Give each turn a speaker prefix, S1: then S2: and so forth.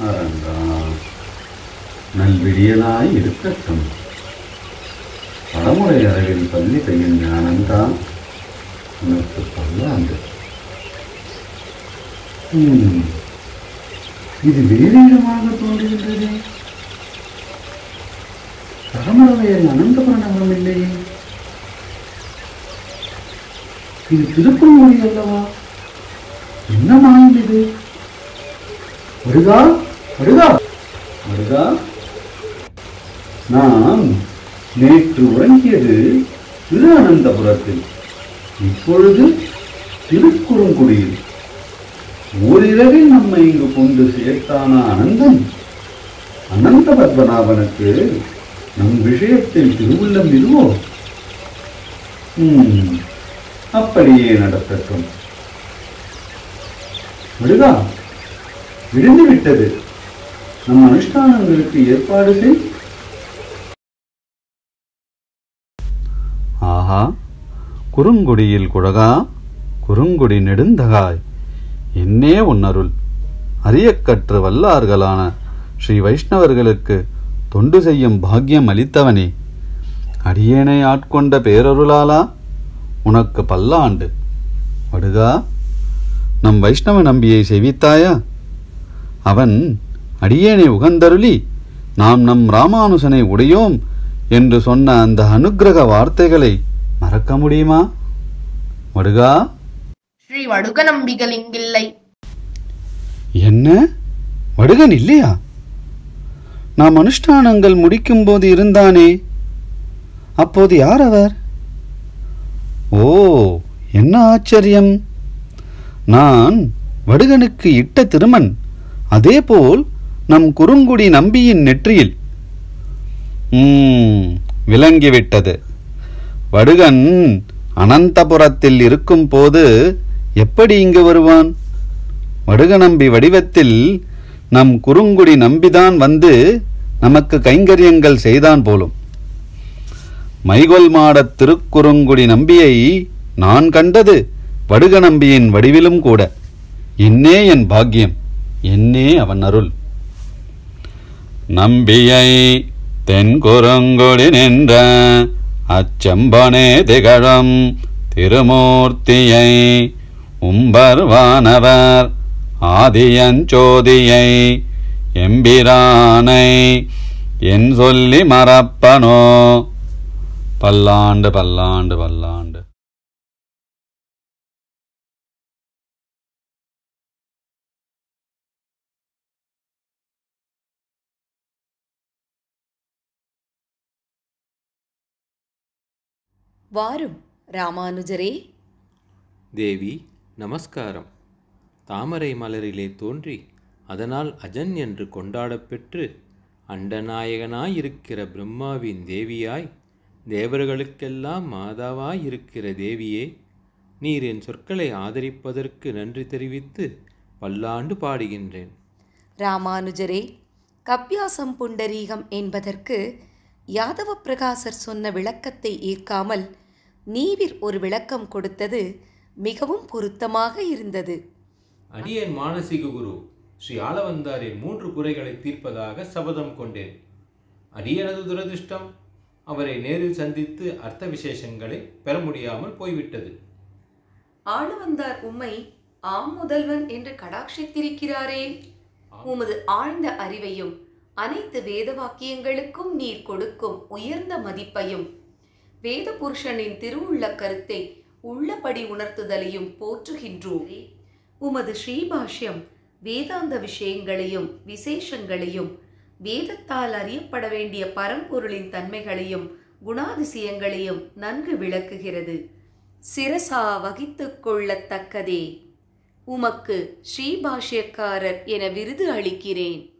S1: அரங்கா நல்விடியலாய் இருக்கட்டும் படமுறை அளவில் பள்ளி பெய்யும் ஞானம்தான் உனக்கு பல்லாண்டு ம், இது வேறு இடமாக தோன்றுகின்றதே கடமளவையர் அனந்தபுரணம் இல்லையே இது திருக்குறள் அல்லவா என்ன மாயம் இது வருகா வருகா வருகா நாம் நேற்று உறங்கியது திரு அனந்தபுரத்தில் இப்பொழுது திருக்குறுங்குடியில் ஓரிரவில் நம்மை இங்கு கொண்டு சேர்த்தான அனந்தன் அனந்த பத்மநாபனுக்கு நம் விஷயத்தில் திருவுள்ளம் இதுவோ ம், அப்படியே நடத்தட்டும் முருகா விழுந்து விட்டது நம் அனுஷ்டானங்களுக்கு ஏற்பாடு செய் ஆஹா குறுங்குடியில் குழகா குறுங்குடி நெடுந்தகாய் என்னே உன்னருள் அரியக்கற்று வல்லார்களான ஸ்ரீ வைஷ்ணவர்களுக்கு தொண்டு செய்யும் பாக்கியம் அளித்தவனே அடியேனை ஆட்கொண்ட பேரருளாலா உனக்கு பல்லாண்டு வடுகா நம் வைஷ்ணவ நம்பியை செவித்தாயா அவன் அடியேனை உகந்தருளி நாம் நம் ராமானுசனை உடையோம் என்று சொன்ன அந்த அனுக்கிரக வார்த்தைகளை மறக்க முடியுமா வடுகா
S2: ஸ்ரீ வடுக நம்பிகள் இங்கில்லை
S1: என்ன வடுகன் இல்லையா நாம் அனுஷ்டானங்கள் முடிக்கும்போது இருந்தானே அப்போது யார் அவர் ஓ என்ன ஆச்சரியம் நான் வடுகனுக்கு இட்ட திருமண் அதேபோல் நம் குறுங்குடி நம்பியின் நெற்றியில் ம், விளங்கிவிட்டது வடுகன் அனந்தபுரத்தில் இருக்கும்போது எப்படி இங்கு வருவான் வடுகநம்பி வடிவத்தில் நம் குறுங்குடி நம்பிதான் வந்து நமக்கு கைங்கரியங்கள் செய்தான் போலும் மைகொல் மாடத் திருக்குறுங்குடி நம்பியை நான் கண்டது வடுக நம்பியின் வடிவிலும் கூட என்னே என் பாக்கியம் என்னே அவன் அருள் நம்பியை தென்குறுங்குடி நின்ற அச்சம்பனே திகழும் திருமூர்த்தியை உம்பர்வானவர் ஆதியஞ்சோதியை எம்பிரானை என் சொல்லி மறப்பனோ பல்லாண்டு பல்லாண்டு பல்லாண்டு
S3: வாரும் ராமானுஜரே
S4: தேவி நமஸ்காரம் தாமரை மலரிலே தோன்றி அதனால் அஜன் என்று கொண்டாடப் பெற்று அண்டநாயகனாயிருக்கிற பிரம்மாவின் தேவியாய் தேவர்களுக்கெல்லாம் மாதாவாயிருக்கிற தேவியே நீர் என் சொற்களை ஆதரிப்பதற்கு நன்றி தெரிவித்து பல்லாண்டு பாடுகின்றேன்
S3: ராமானுஜரே கப்பியாசம் புண்டரீகம் என்பதற்கு யாதவ பிரகாசர் சொன்ன விளக்கத்தை ஏற்காமல் நீவிர் ஒரு விளக்கம் கொடுத்தது மிகவும் பொருத்தமாக இருந்தது
S4: அடியேன் மானசீக குரு ஸ்ரீ ஆளவந்தாரின் மூன்று குறைகளை தீர்ப்பதாக சபதம் கொண்டேன் அடியனது துரதிர்ஷ்டம் அவரை நேரில் சந்தித்து அர்த்த விசேஷங்களை பெற முடியாமல் போய்விட்டது
S3: ஆளவந்தார் உம்மை ஆம் முதல்வன் என்று கடாட்சித்திருக்கிறாரே உமது ஆழ்ந்த அறிவையும் அனைத்து வேத வாக்கியங்களுக்கும் நீர் கொடுக்கும் உயர்ந்த மதிப்பையும் வேத புருஷனின் திருவுள்ள கருத்தை உள்ளபடி உணர்த்துதலையும் போற்றுகின்றோம் உமது ஸ்ரீபாஷ்யம் வேதாந்த விஷயங்களையும் விசேஷங்களையும் வேதத்தால் அறியப்பட வேண்டிய பரம்பொருளின் தன்மைகளையும் குணாதிசயங்களையும் நன்கு விளக்குகிறது சிரசா வகித்துக் கொள்ளத்தக்கதே உமக்கு ஸ்ரீபாஷ்யக்காரர் என விருது அளிக்கிறேன்